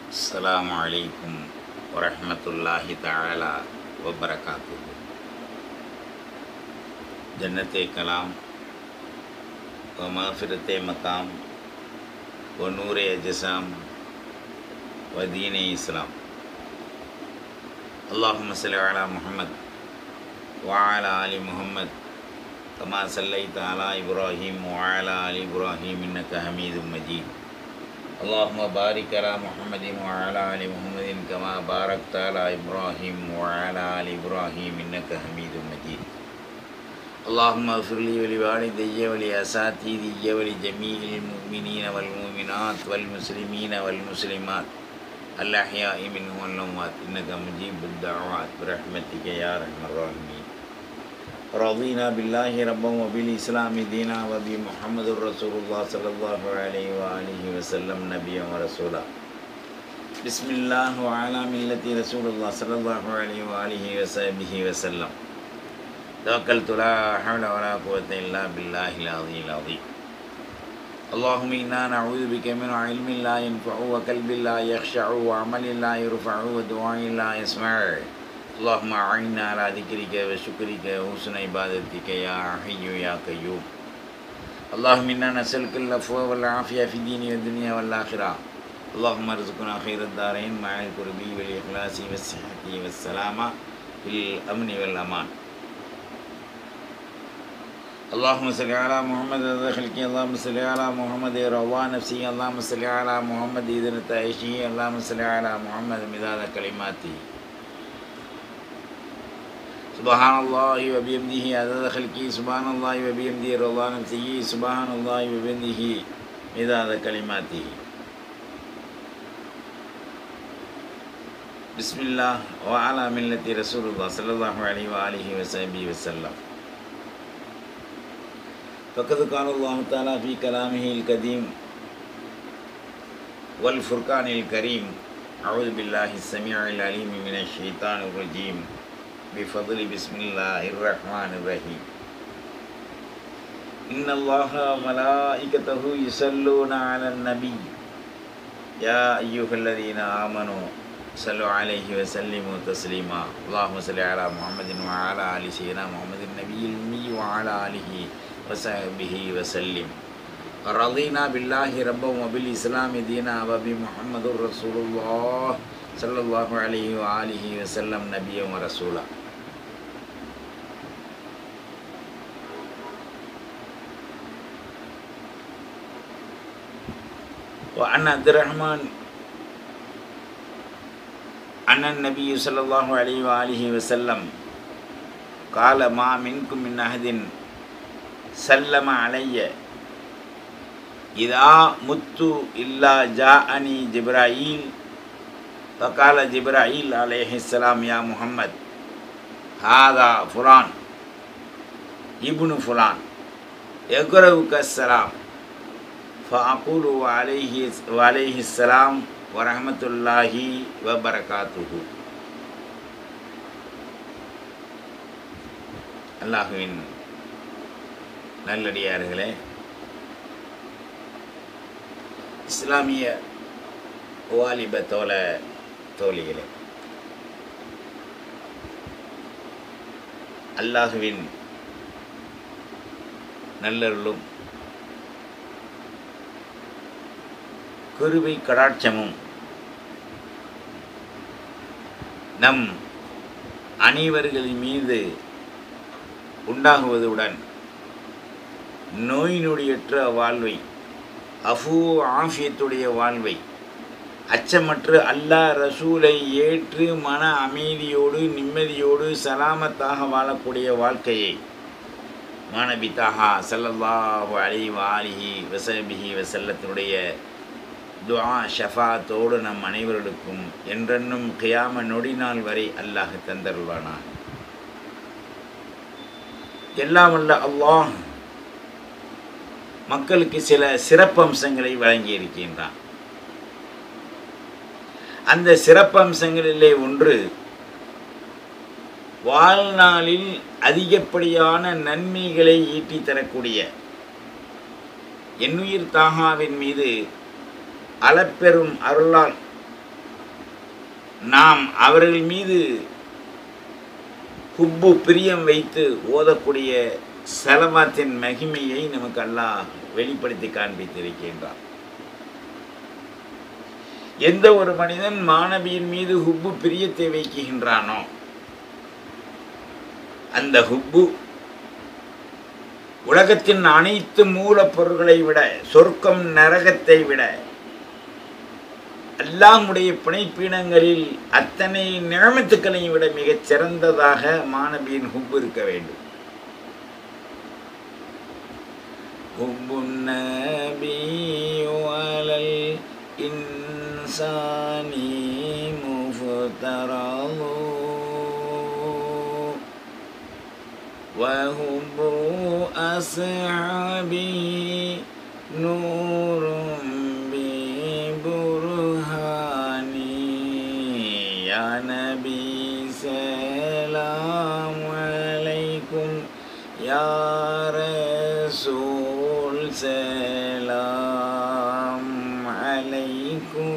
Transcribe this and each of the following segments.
السلام عليكم ورحمة الله تعالى وبركاته جنت کلام و مغفرت مقام و نور اجسام و دین اسلام اللهم صل على محمد وعلى آل محمد كما صليت على إبراهيم وعلى آل إبراهيم إنك حميد مجيد اللهم بارك على محمد وعلى آل محمد كما باركت على إبراهيم وعلى آل إبراهيم إنك حميد مجيد اللهم اغفر لي ولوالدي ولأساتذتي ولجميع المؤمنين والمؤمنات والمسلمين والمسلمات الأحياء منهم والأموات إنك مجيب الدعوات برحمتك يا أرحم الراحمين رضينا بالله ربا وبالإسلام دينا وبمحمد رسول الله صلى الله عليه وآله وسلم نبيا ورسولا بسم الله وعلى ملة رسول الله صلى الله عليه وآله وصحبه وسلم توكلت لا حول ولا قوة إلا بالله العظيم العظيم اللهم إنا نعوذ بك من علم لا ينفع وقلب لا يخشع وعمل لا يرفع ودعاء لا يسمع اللهم أعنا على ذكرك وشكرك وحسن عبادتك يا حي يا قيوم اللهم إنا نسألك العفو والعافية في الدين والدنيا والآخرة اللهم ارزقنا خير الدارين مع القرب والإخلاص والصحة والسلامة في الأمن والأمان اللهم صل على محمد رضا خلقي اللهم صل على محمد رضا نفسي اللهم صل على محمد إذن تعيشي اللهم صل على محمد مداد كلماته سبحان الله وبحمده عدد خلقه سبحان الله وبحمده رضا نفسه سبحان الله وبحمده مداد كلماته بسم الله وعلى ملة رسول الله صلى الله عليه وآله وصحبه وسلم فقد قال الله تعالى في كلامه القديم والفرقان الكريم أعوذ بالله السميع العليم من الشيطان الرجيم بفضل بسم الله الرحمن الرحيم إن الله وملائكته يصلون على النبي يا أيها الذين آمنوا صلوا عليه وسلموا تسليما اللهم صل على محمد وعلى آل سيدنا محمد النبي الأمي وعلى آله وصحبه وسلم رضينا بالله ربا وبالإسلام دينا وبمحمد رسول الله صلى الله عليه وآله وسلم نبيا ورسولا وعن عبد الرحمن أن النبي صلى الله عليه وآله وسلم قال ما منكم من أحد سلم علي إذا مت إلا جاءني جبرائيل فقال جبرائيل عليه السلام يا محمد هذا فلان ابن فلان يقرأك السلام فأقول وعليه وعليه السلام ورحمة الله وبركاته அல்லாஹுவின் நல்லடியார்களே இஸ்லாமிய வாலிப தோல தோழிகளே அல்லாஹுவின் நல்லருளும் குருவை கடாட்சமும் நம் அனைவர்களின் மீது உண்டாகுவதுடன் நோய் நொடியற்ற வாழ்வை அஃபூ ஆஃபியத்துடைய வாழ்வை அச்சமற்று அல்லாஹ் ரசூலை ஏற்று மன அமைதியோடு நிம்மதியோடு சலாமத்தாக வாழக்கூடிய வாழ்க்கையை மாணபித்தாகா சல்லல்லாஹு அலி வாலிஹி வசபிஹி வசல்லத்தினுடைய துஆ ஷஃபாத்தோடு நம் அனைவர்களுக்கும் என்றென்னும் கியாம நொடி நாள் வரை அல்லாஹ் தந்தருள்வானான் எல்லாம் வல்ல அல்லாஹ் மக்களுக்கு சில சிறப்பம்சங்களை வழங்கி இருக்கின்றான் அந்த சிறப்பம்சங்களிலே ஒன்று வாழ்நாளில் அதிகப்படியான நன்மைகளை ஈட்டி தரக்கூடிய என்னுயிர் தாகாவின் மீது அளப்பெரும் அருளால் நாம் அவர்கள் மீது ஹுப்பு பிரியம் வைத்து ஓதக்கூடிய செலவாத்தின் மகிமையை நமக்கு அல்லாஹ் வெளிப்படுத்தி காண்பித்திருக்கின்றான் எந்த ஒரு மனிதன் மாணவியின் மீது ஹுப்பு பிரியத்தை வைக்கின்றானோ அந்த ஹுப்பு உலகத்தின் அனைத்து மூலப்பொருட்களை விட சொர்க்கம் நரகத்தை விட அல்லாஹ்வுடைய பிணைப்பீனங்களில் அத்தனை நிழமத்துக்களையும் விட மிகச் சிறந்ததாக மாணவியின் ஹுப் இருக்க வேண்டும் حب النبي على الإنسان مفترض وحب أصحابه نور ببرهان يا نبي سلام عليكم يا رسول سلام عليكم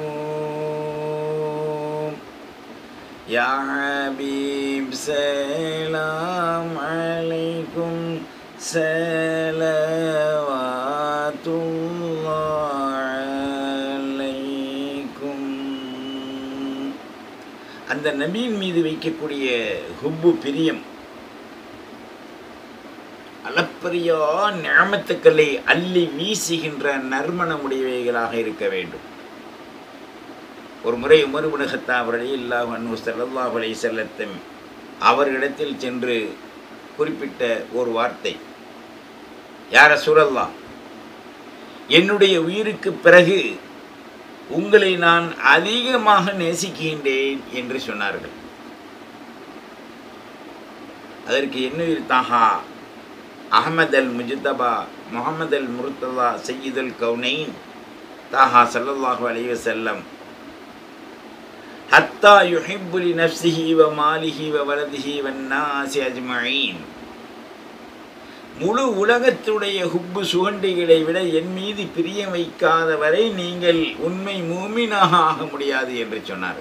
يا حبيب سلام عليكم صلوات الله عليكم அந்த நபியின் மீது வைக்கக்கூடிய ஹுப்பு பிரியம் அளப்பரியா ஞாமத்துக்களை அள்ளி வீசுகின்ற நறுமணமுடையவைகளாக இருக்க வேண்டும் ஒரு முறை உமர் உலகத்தா அவரடி இல்லாஹ் அன்னு சல்லாஹ் அலை செல்லத்தும் அவர்களிடத்தில் சென்று குறிப்பிட்ட ஒரு வார்த்தை யார சூழல்லா என்னுடைய உயிருக்கு பிறகு உங்களை நான் அதிகமாக நேசிக்கின்றேன் என்று சொன்னார்கள் அதற்கு என்னுயிர் தாஹா அகமது அல் முஜிதபா முகமது அல் முருத்தலா சையீதுல் கவுனைன் தாஹா சல்லல்லாஹு அலைஹி வஸல்லம் ஹத்தா யுஹிப்புலி நஃப்சிஹி வ மாலிஹி வ வலதிஹி வன்னாசி அஜ்மஈன் முழு உலகத்துடைய ஹுப்பு சுகண்டிகளை விட என் மீது பிரியம் வைக்காத வரை நீங்கள் உண்மை மூமினாக ஆக முடியாது என்று சொன்னார்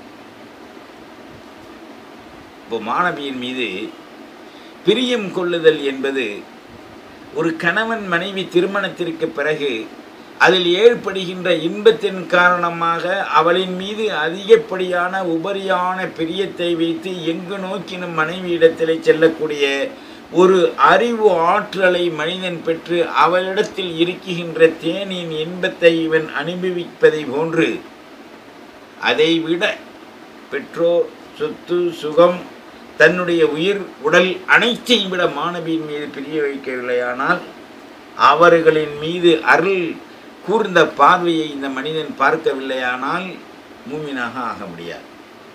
இப்போ மாணவியின் மீது பிரியம் கொள்ளுதல் என்பது ஒரு கணவன் மனைவி திருமணத்திற்கு பிறகு அதில் ஏற்படுகின்ற இன்பத்தின் காரணமாக அவளின் மீது அதிகப்படியான உபரியான பிரியத்தை வைத்து எங்கு நோக்கினும் மனைவியிடத்திலே செல்லக்கூடிய ஒரு அறிவு ஆற்றலை மனிதன் பெற்று அவளிடத்தில் இருக்குகின்ற தேனின் இன்பத்தை இவன் அனுபவிப்பதை போன்று அதைவிட பெற்றோர் சொத்து சுகம் தன்னுடைய உயிர் உடல் அனைத்தையும் விட மாணவியின் மீது பிரிய வைக்கவில்லையானால் அவர்களின் மீது அருள் கூர்ந்த பார்வையை இந்த மனிதன் பார்க்கவில்லையானால் மூமினாக ஆக முடியாது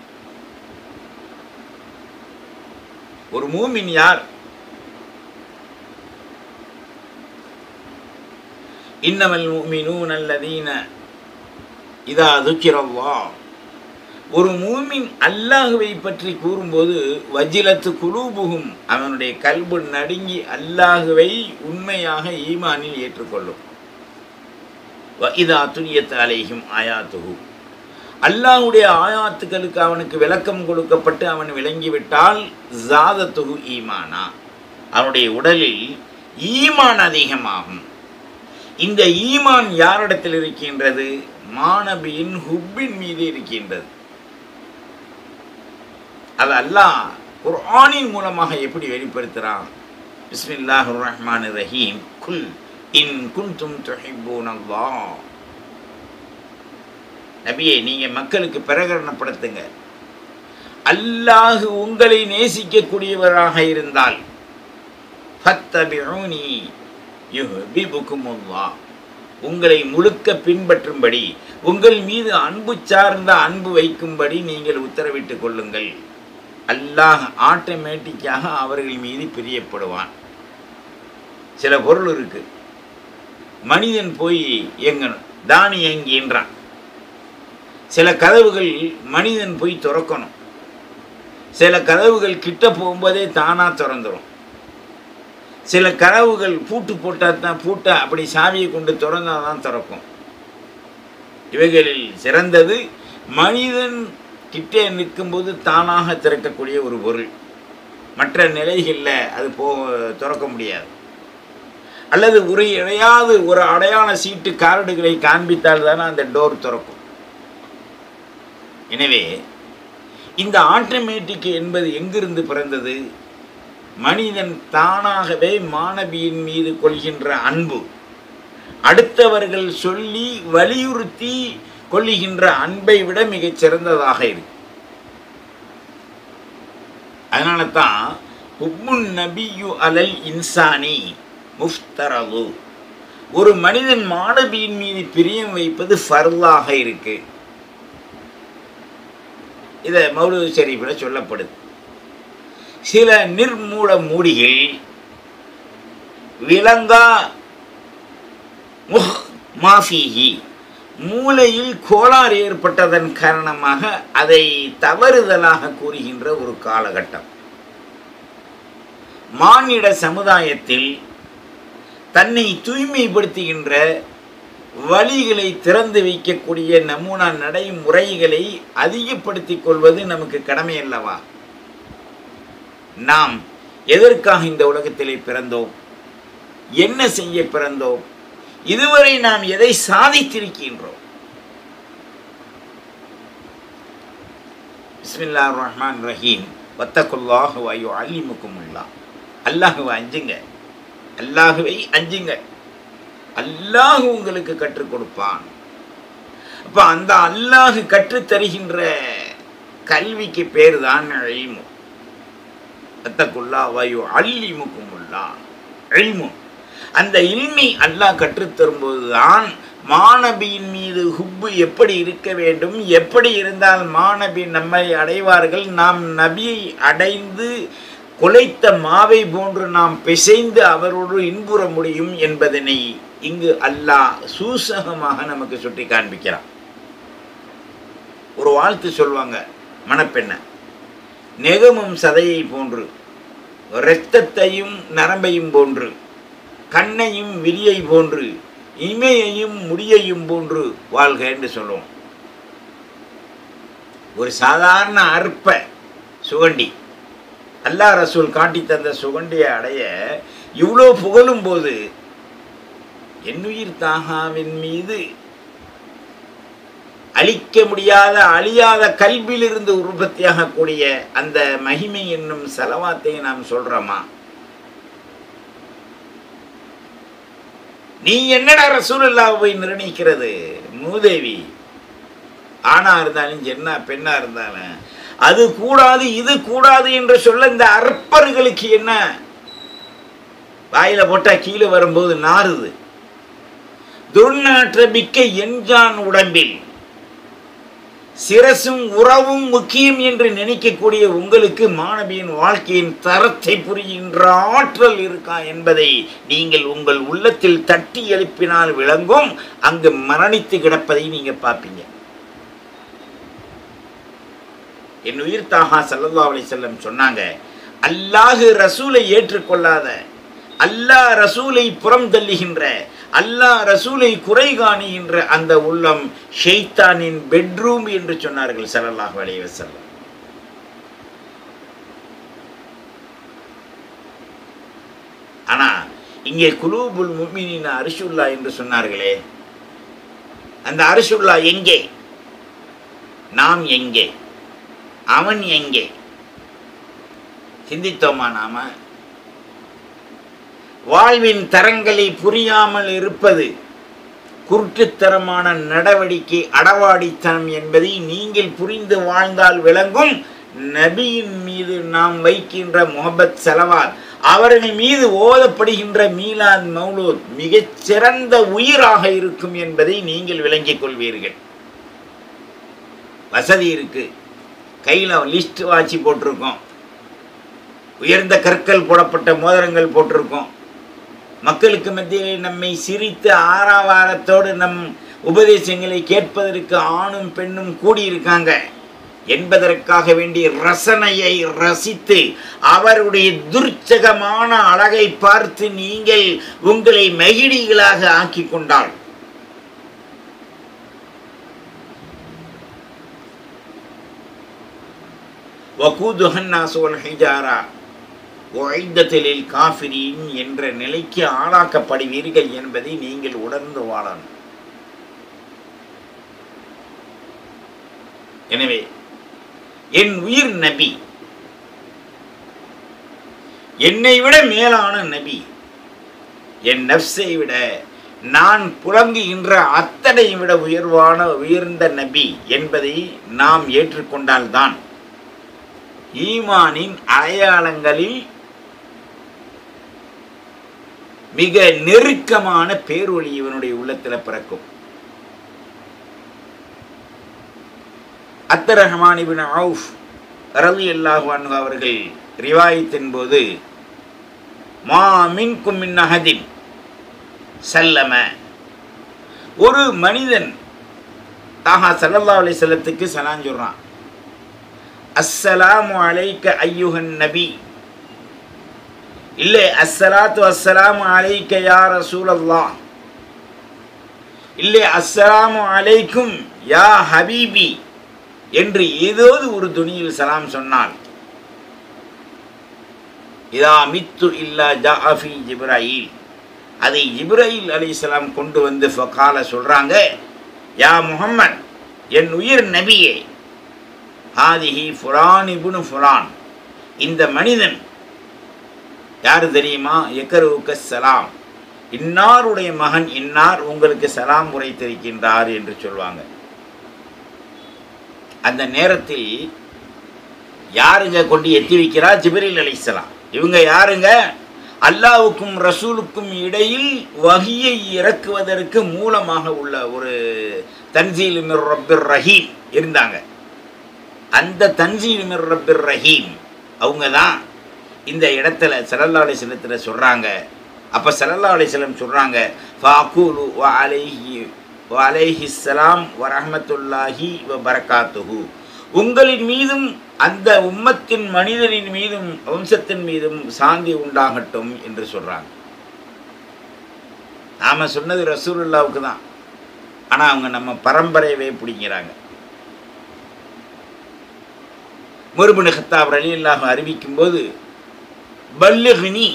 ஒரு மூமின் யார் இன்னமல் மூமினூன் அல்லதீன இதா துக்கிரல்லா ஒரு மூமின் அல்லாஹுவை பற்றி கூறும்போது வஜிலத்து குலூபுகும் அவனுடைய கல்பு நடுங்கி அல்லாஹுவை உண்மையாக ஈமானில் ஏற்றுக்கொள்ளும் இதா துனியத் அலைஹிம் ஆயாத்துகு அல்லாஹுடைய ஆயாத்துக்களுக்கு அவனுக்கு விளக்கம் கொடுக்கப்பட்டு அவன் விளங்கிவிட்டால் ஜாதத்துகு ஈமானா அவனுடைய உடலில் ஈமான் அதிகமாகும் இந்த ஈமான் யாரிடத்தில் இருக்கின்றது மாணவியின் ஹுப்பின் மீது இருக்கின்றது அது அல்லாஹ் குர்ஆனின் மூலமாக எப்படி வெளிப்படுத்துகிறான் பிஸ்மில்லாஹ் ரஹ்மான் ரஹீம் குல் இன் குன்தும் துஹிப்பூன் அல்லாஹ் நபியே நீங்கள் மக்களுக்கு பிரகடனப்படுத்துங்க அல்லாஹ் உங்களை நேசிக்கக்கூடியவராக இருந்தால் ஃபத்தபிஊனி யுஹ்பிபுக்குமுல்லாஹ் உங்களை முழுக்க பின்பற்றும்படி உங்கள் மீது அன்பு சார்ந்த அன்பு வைக்கும்படி நீங்கள் உத்தரவிட்டுக் கொள்ளுங்கள் அல்லாஹ் ஆட்டோமேட்டிக்காக அவர்கள் மீது பிரியப்படுவான் சில பொருள் இருக்கு மனிதன் போய் எங்கணும் தானி எங்கின்றான் சில கதவுகள் மனிதன் போய் திறக்கணும் சில கதவுகள் கிட்ட போகும்போதே தானாக திறந்துடும் சில கதவுகள் பூட்டு போட்டால் தான் பூட்டை அப்படி சாவியை கொண்டு திறந்தால் தான் திறக்கும் இவைகளில் சிறந்தது மனிதன் கிட்டே நிற்கும்போது தானாக திறக்கக்கூடிய ஒரு பொருள் மற்ற நிலைகளில் அது போ திறக்க முடியாது அல்லது ஒரு இடையாவது ஒரு அடையாள சீட்டு கார்டுகளை காண்பித்தால் தானே அந்த டோர் திறக்கும் எனவே இந்த ஆட்டோமேட்டிக் என்பது எங்கிருந்து பிறந்தது மனிதன் தானாகவே மாணவியின் மீது கொள்கின்ற அன்பு அடுத்தவர்கள் சொல்லி வலியுறுத்தி கொள்ளுகின்ற அன்பை விட மிகச் சிறந்ததாக இருக்கு அதனால தான் ஹுப்புன் நபியு அலல் இன்சானி முஃப்தரது ஒரு மனிதன் மாணவியின் மீது பிரியம் வைப்பது ஃபர்லாக இருக்கு இதை மௌலூது ஷரீஃபில் சொல்லப்படுது சில நிர்மூல மூடிகள் விளங்கா முஹ் மாஃபிஹி மூளையில் கோளாறு ஏற்பட்டதன் காரணமாக அதை தவறுதலாக கூறுகின்ற ஒரு காலகட்டம் மானிட சமுதாயத்தில் தன்னை தூய்மைப்படுத்துகின்ற வழிகளை திறந்து வைக்கக்கூடிய நமூனா நடைமுறைகளை அதிகப்படுத்திக் கொள்வது நமக்கு கடமை அல்லவா நாம் எதற்காக இந்த உலகத்திலே பிறந்தோம் என்ன செய்ய பிறந்தோம் இதுவரை நாம் எதை சாதித்திருக்கின்றோம் பிஸ்மில்லா ரஹ்மான் ரஹீம் வத்தகுல்லாஹு வாயு அல்லிமுக்குமுல்லா அல்லாஹுவை அஞ்சுங்க அல்லாஹுவை அஞ்சுங்க அல்லாஹ் உங்களுக்கு கற்றுக் கொடுப்பான் அப்போ அந்த அல்லாஹ் கற்றுத் தருகின்ற கல்விக்கு பேர் தான் அழிமு அத்தக்குல்லா வாயு அல்லிமுக்குமுல்லா அழிமு அந்த இல்மி அல்லாஹ் கற்றுத்தரும்போது தான் மாணபியின் மீது ஹுப்பு எப்படி இருக்க வேண்டும் எப்படி இருந்தால் மாணபி நம்மை அடைவார்கள் நாம் நபியை அடைந்து குலைத்த மாவை போன்று நாம் பிசைந்து அவரோடு இன்புற முடியும் என்பதனை இங்கு அல்லாஹ் சூசகமாக நமக்கு சுட்டி காண்பிக்கிறான் ஒரு வாழ்த்து சொல்லுவாங்க மணப்பெண்ணை நெகமும் சதையை போன்று இரத்தத்தையும் நரம்பையும் போன்று கண்ணையும் விழியை போன்று இமையையும் முடியையும் போன்று வாழ்க என்று சொல்லுவோம் ஒரு சாதாரண அற்ப சுகண்டி அல்லாஹ் ரசூல் காட்டி தந்த சுகண்டியை அடைய இவ்வளோ புகழும் போது என்னுயிர் தாகாவின் மீது அழிக்க முடியாத அழியாத கல்வியிலிருந்து உற்பத்தியாகக்கூடிய அந்த மகிமை என்னும் செலவாத்தை நாம் சொல்றோமா நீ என்னடா ரசூலுல்லாவை போய் நிர்ணயிக்கிறது மூதேவி ஆணா இருந்தாலும் என்ன பெண்ணா இருந்தாலும் அது கூடாது இது கூடாது என்று சொல்ல இந்த அற்பர்களுக்கு என்ன வாயில போட்டா கீழே வரும்போது நாறுது துர்நாற்ற மிக்க எஞ்சான் உடம்பில் சிரசும் உறவும் முக்கியம் என்று நினைக்கக்கூடிய உங்களுக்கு மாணவியின் வாழ்க்கையின் தரத்தை புரிகின்ற ஆற்றல் இருக்கா என்பதை நீங்கள் உங்கள் உள்ளத்தில் தட்டி எழுப்பினால் விளங்கும் அங்கு மரணித்து கிடப்பதை நீங்க பார்ப்பீங்க என் உயிர் தாகா சல்லல்லா அலி செல்லம் சொன்னாங்க அல்லாஹு ரசூலை ஏற்றுக்கொள்ளாத அல்லாஹ் ரசூலை புறம் தள்ளுகின்ற அல்லாஹ் ரசூலை குறை காணுகின்ற அந்த உள்ளம் ஷெய்தானின் பெட்ரூம் என்று சொன்னார்கள் சல்லல்லாஹு அலைஹி வஸல்லம் ஆனா இங்கே குலூபுல் முமினின் அரிசுல்லா என்று சொன்னார்களே அந்த அரிசுல்லா எங்கே நாம் எங்கே அவன் எங்கே சிந்தித்தோமா நாம வாழ்வின் தரங்களை புரியாமல் இருப்பது குருட்டுத்தரமான நடவடிக்கை அடவாடித்தனம் என்பதை நீங்கள் புரிந்து வாழ்ந்தால் விளங்கும் நபியின் மீது நாம் வைக்கின்ற முகபத் செலவாத் அவர்கள் மீது ஓதப்படுகின்ற மீலாத் மௌலூத் மிகச் சிறந்த உயிராக இருக்கும் என்பதை நீங்கள் விளங்கிக் கொள்வீர்கள் வசதி இருக்கு கையில் லிஸ்ட் வாட்சி போட்டிருக்கோம் உயர்ந்த கற்கள் போடப்பட்ட மோதிரங்கள் போட்டிருக்கோம் மக்களுக்கு மத்தியிலே நம்மை சிரித்து ஆறாவாரத்தோடு நம் உபதேசங்களை கேட்பதற்கு ஆணும் பெண்ணும் கூடியிருக்காங்க என்பதற்காக வேண்டிய ரசனையை ரசித்து அவருடைய துர்ச்சகமான அழகை பார்த்து நீங்கள் உங்களை மகிழிகளாக ஆக்கி கொண்டால் வகூதுஹன்னாஸ் வல் ஹிஜாரா ஒய்தத்திலில் காஃபிரின் என்ற நிலைக்கு ஆளாக்கப்படுவீர்கள் என்பதை நீங்கள் உணர்ந்து வாழணும் எனவே என் உயிர் நபி என்னை விட மேலான நபி என் நப்சை விட நான் புலங்குகின்ற அத்தனை விட உயர்வான உயர்ந்த நபி என்பதை நாம் ஏற்றுக்கொண்டால்தான் ஈமானின் அடையாளங்களில் மிக நெருக்கமான பேரொளி இவனுடைய உள்ளத்தில் பிறக்கும் அத்தர் ரஹ்மான் இபின் அவுஃப் ரலி அல்லாஹு அன்ஹு அவர்கள் ரிவாயத்தின் போது மா மின்கும் மின் அஹதின் சல்லம ஒரு மனிதன் தாஹா சல்லல்லா அலி செல்லத்துக்கு சலான் சொல்றான் அஸ்ஸலாமு அலைக்க ஐயுகன் நபி இல்லை அஸ்ஸலாத்து அஸ்ஸலாமு அலைக்க யா ரசூலல்லாஹ் இல்லை அஸ்ஸலாமு அலைக்கும் யா ஹபீபி என்று ஏதாவது ஒரு துணியில் சலாம் சொன்னால் இதா மித்து இல்லா ஜாஃபி ஜிப்ராயில் அதை ஜிப்ராயில் அலிஸ்லாம் கொண்டு வந்து ஃபகால சொல்றாங்க யா முஹம்மத் என் உயிர் நபியே ஹாதிஹி ஃபுரான் இபுனு ஃபுரான் இந்த மனிதன் யார் தெரியுமா எக்கருவுக்க சலாம் இன்னாருடைய மகன் இன்னார் உங்களுக்கு சலாம் உரைத்திருக்கின்றார் என்று சொல்வாங்க அந்த நேரத்தில் யாருங்க கொண்டு எத்தி வைக்கிறா ஜிபரில் அலிஸ்லாம் இவங்க யாருங்க அல்லாவுக்கும் ரசூலுக்கும் இடையில் வகியை இறக்குவதற்கு மூலமாக உள்ள ஒரு தன்சீல் மிர் ரப்பிர் ரஹீம் இருந்தாங்க அந்த தன்சீல் மிர் ரப்பிர் ரஹீம் அவங்க தான் இந்த இடத்துல சல்லல்லா அலிஸ்லத்தில் சொல்கிறாங்க அப்போ சல்லல்லா அலிஸ்லம் சொல்கிறாங்க ஃபாக்கூலு வ அலைஹி வ அலைஹிஸ்ஸலாம் வ ரஹமத்துல்லாஹி வ பரக்காத்துஹு உங்களின் மீதும் அந்த உம்மத்தின் மனிதனின் மீதும் வம்சத்தின் மீதும் சாந்தி உண்டாகட்டும் என்று சொல்றாங்க நாம சொன்னது ரசூலுல்லாவுக்கு தான் ஆனா அவங்க நம்ம பரம்பரையவே பிடிக்கிறாங்க முருபனு ஹத்தாப் அலி அல்லாஹ் அறிவிக்கும் போது பல்லுகினி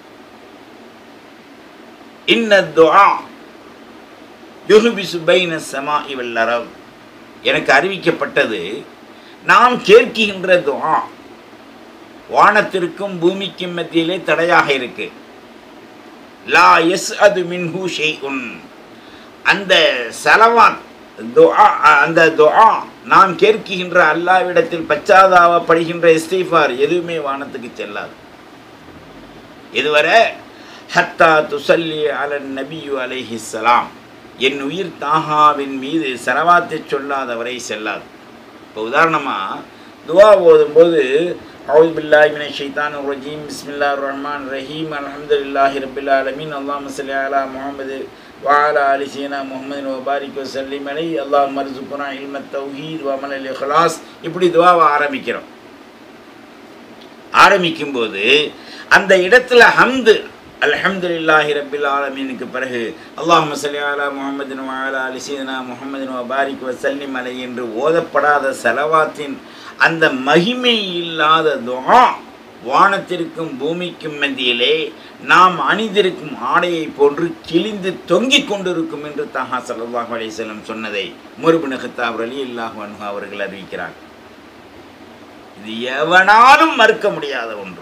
இன்ன துஆ யுஹ்பிசு பைன ஸமாஇ வல் அரப் எனக்கு அறிவிக்கப்பட்டது நாம் கேட்கின்ற துஆ வானத்திற்கும் பூமிக்கும் மத்தியிலே தடையாக இருக்கு லா எஸ் அது மின்ஹு ஷெய்உன் அந்த சலவான் துஆ அந்த துஆ நாம் கேட்கின்ற அல்லாவிடத்தில் பச்சாதாபப்படுகின்ற இஸ்தீஃபார் எதுவுமே வானத்துக்கு செல்லாது இதுவரை ஹத்தா துசல்லி அலன் நபியு அலைஹிஸ்ஸலாம் என் உயிர் தாகாவின் மீது சரவாத்தை சொல்லாதவரை செல்லாது இப்போ உதாரணமாக துவா ஓதும்போது அவுது பில்லாஹி மின ஷைத்தான் ரஜீம் பிஸ்மில்லா ரஹ்மான் ரஹீம் அல்ஹம்துலில்லாஹி ரபில் ஆலமீன் அல்லாஹ் மசல்லி அலா முஹம்மது வாலா அலி சீனா முகமது வபாரிக் வசல்லிம் அலை அல்லாஹ் மர்சுக்குனா இல்ம தௌஹீத் வமல் அல் இஹ்லாஸ் இப்படி துவாவை ஆரம்பிக்கிறோம் ஆரம்பிக்கும்போது அந்த இடத்துல ஹம்து அல்ஹம்துலில்லாஹி ரப்பில் ஆலமீனுக்கு பிறகு அல்லாஹ் மசல்லி அலா முஹம்மதின் வாலா அலி சீனா முகமதின் வபாரிக் வசல்லிம் அலை என்று ஓதப்படாத செலவாத்தின் அந்த மகிமை இல்லாத துஆ வானத்திற்கும் பூமிக்கும் மத்தியிலே நாம் அணிந்திருக்கும் ஆடையை போன்று கிழிந்து தொங்கிக் கொண்டிருக்கும் என்று தஹா சல்லாஹ் அலிசல்லம் சொன்னதை முருபின் ஹத்தாப் அலி அல்லாஹ் அன்ஹா அவர்கள் அறிவிக்கிறார் இது எவனாலும் மறுக்க முடியாத ஒன்று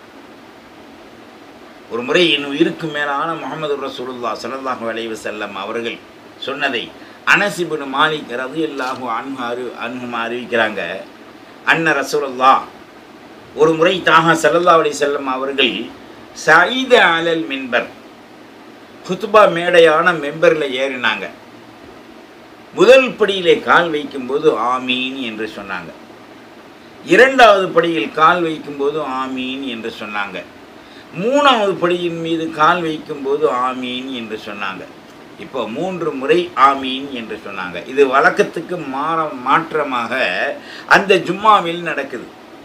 ஒரு முறை என் உயிருக்கு மேலான முகமது ரசூலுல்லா சல்லாஹு அலைவு செல்லம் அவர்கள் சொன்னதை அனசிபின் மாலிக் ரது அல்லாஹு அன்ஹு அறி அன்ஹுமா அறிவிக்கிறாங்க அன்ன ரசூலுல்லா ஒரு முறை தாகா சல்லல்லா அலி செல்லம் அவர்கள் சயீத அலல் மென்பர் குத்துபா மேடையான மெம்பரில் ஏறினாங்க முதல் படியிலே கால் வைக்கும்போது ஆமீன் என்று சொன்னாங்க இரண்டாவது படியில் கால் வைக்கும்போது ஆமீன் என்று சொன்னாங்க மூணாவது படியின் மீது கால் வைக்கும்போது ஆமீன் என்று சொன்னாங்க இப்போ மூன்று முறை ஆமீன் என்று சொன்னாங்க இது வழக்கத்துக்கு மாற மாற்றமாக அந்த ஜும்மாவில் நடக்குது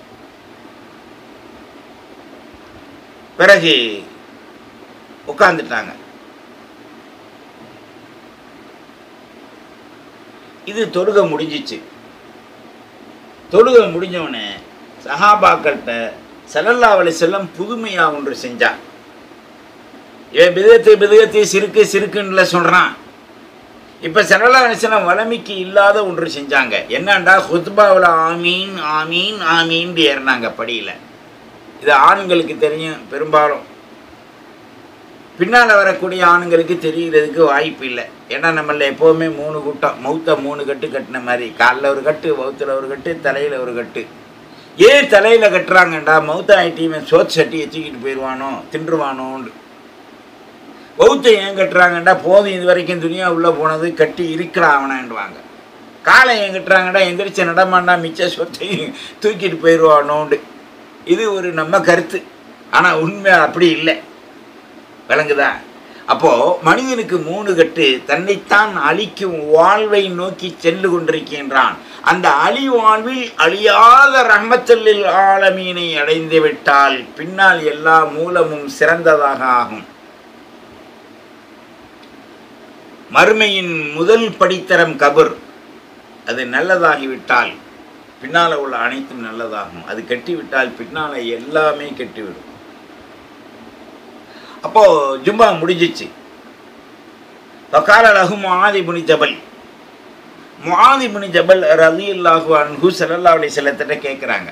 பிறகு உட்காந்துட்டாங்க இது தொழுக முடிஞ்சிச்சு தொழுக முடிஞ்சவனே சஹாபாக்கள்கிட்ட சல்லல்லா அலி செல்லம் புதுமையாக ஒன்று செஞ்சான் இவன் பிதத்து பிதத்து சிறுக்கு சிறுக்குன்னுல சொல்கிறான் இப்போ சல்லல்லா அலி செல்லம் வளமைக்கு இல்லாத ஒன்று செஞ்சாங்க என்னண்டா ஹுத்பாவில் ஆமீன் ஆமீன் ஆமீன் ஏறினாங்க படியில் இது ஆண்களுக்கு தெரியும் பெரும்பாலும் பின்னால் வரக்கூடிய ஆணுங்களுக்கு தெரிகிறதுக்கு வாய்ப்பு இல்லை ஏன்னா நம்மள எப்போவுமே மூணு கூட்டம் மௌத்த மூணு கட்டு கட்டின மாதிரி காலில் ஒரு கட்டு மௌத்தில் ஒரு கட்டு தலையில் ஒரு கட்டு ஏன் தலையில் கட்டுறாங்கண்டா மௌத்த ஆயிட்டியுமே சோத்து சட்டியை தூக்கிட்டு போயிடுவானோ தின்றுவானோன்னு பௌத்தை ஏன் கட்டுறாங்கண்டா போதும் இது வரைக்கும் துணியா உள்ளே போனது கட்டி இருக்கிறான் அவனாண்டுவாங்க காலை ஏன் கட்டுறாங்கடா எந்திரிச்ச நடமாண்டா மிச்ச சொத்தையும் தூக்கிட்டு போயிடுவானோண்டு இது ஒரு நம்ம கருத்து ஆனால் உண்மை அப்படி இல்லை விளங்குதா அப்போ மனிதனுக்கு மூணு கட்டு தன்னைத்தான் அழிக்கும் வாழ்வை நோக்கி சென்று கொண்டிருக்கின்றான் அந்த அழி வாழ்வில் அழியாத ரஹமத்தல்லில் ஆலமீனை அடைந்து விட்டால் பின்னால் எல்லா மூலமும் சிறந்ததாக ஆகும் மறுமையின் முதல் படித்தரம் கபர் அது நல்லதாகிவிட்டால் பின்னால் உள்ள அனைத்தும் நல்லதாகும் அது கட்டிவிட்டால் பின்னால் எல்லாமே கெட்டுவிடும் அப்போ ஜும்மா முடிஞ்சிச்சு பக்கால லகு முஆதி புனி ஜபல் முஆதி புனி ஜபல் ரதி அல்லாஹு அன்ஹு ஸல்லல்லாஹு அலைஹி வஸல்லத்திட்ட கேட்குறாங்க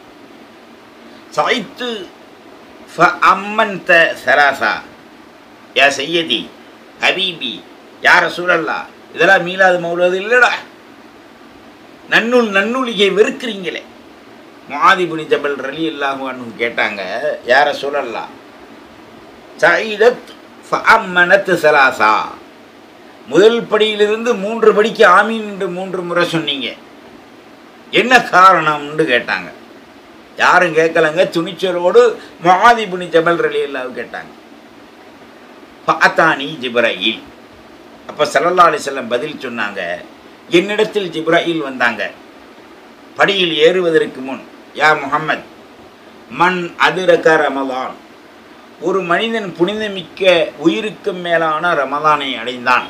சைத்து ஃப அம்மன்த சராசா யா சையதி ஹபீபி யா ரசூலல்லா இதெல்லாம் மீளாது மௌலது இல்லடா நன்னூல் நன்னூலிகை வெறுக்கிறீங்களே முஆதி புனி ஜபல் ரலி அல்லாஹு அன்ஹு கேட்டாங்க யா ரசூலல்லா சைதத் ஃபஅம்மனத் சலாசா முதல் படியிலிருந்து மூன்று படிக்கு ஆமீன் என்று மூன்று முறை சொன்னீங்க என்ன காரணம்னு கேட்டாங்க யாரும் கேட்கலங்க துணிச்சலோடு மாதிபுனி ஜபல் ரலி அல்லாஹ் கேட்டாங்க ஃபாத்தானி ஜிப்ராயில் அப்போ சல்லல்லா அலிசல்லம் பதில் சொன்னாங்க என்னிடத்தில் ஜிப்ராயில் வந்தாங்க படியில் ஏறுவதற்கு முன் யா முஹம்மத் மண் அதிரக ரமலான் ஒரு மனிதன் புனிதமிக்க உயிருக்கு மேலான ரமதானை அடைந்தான்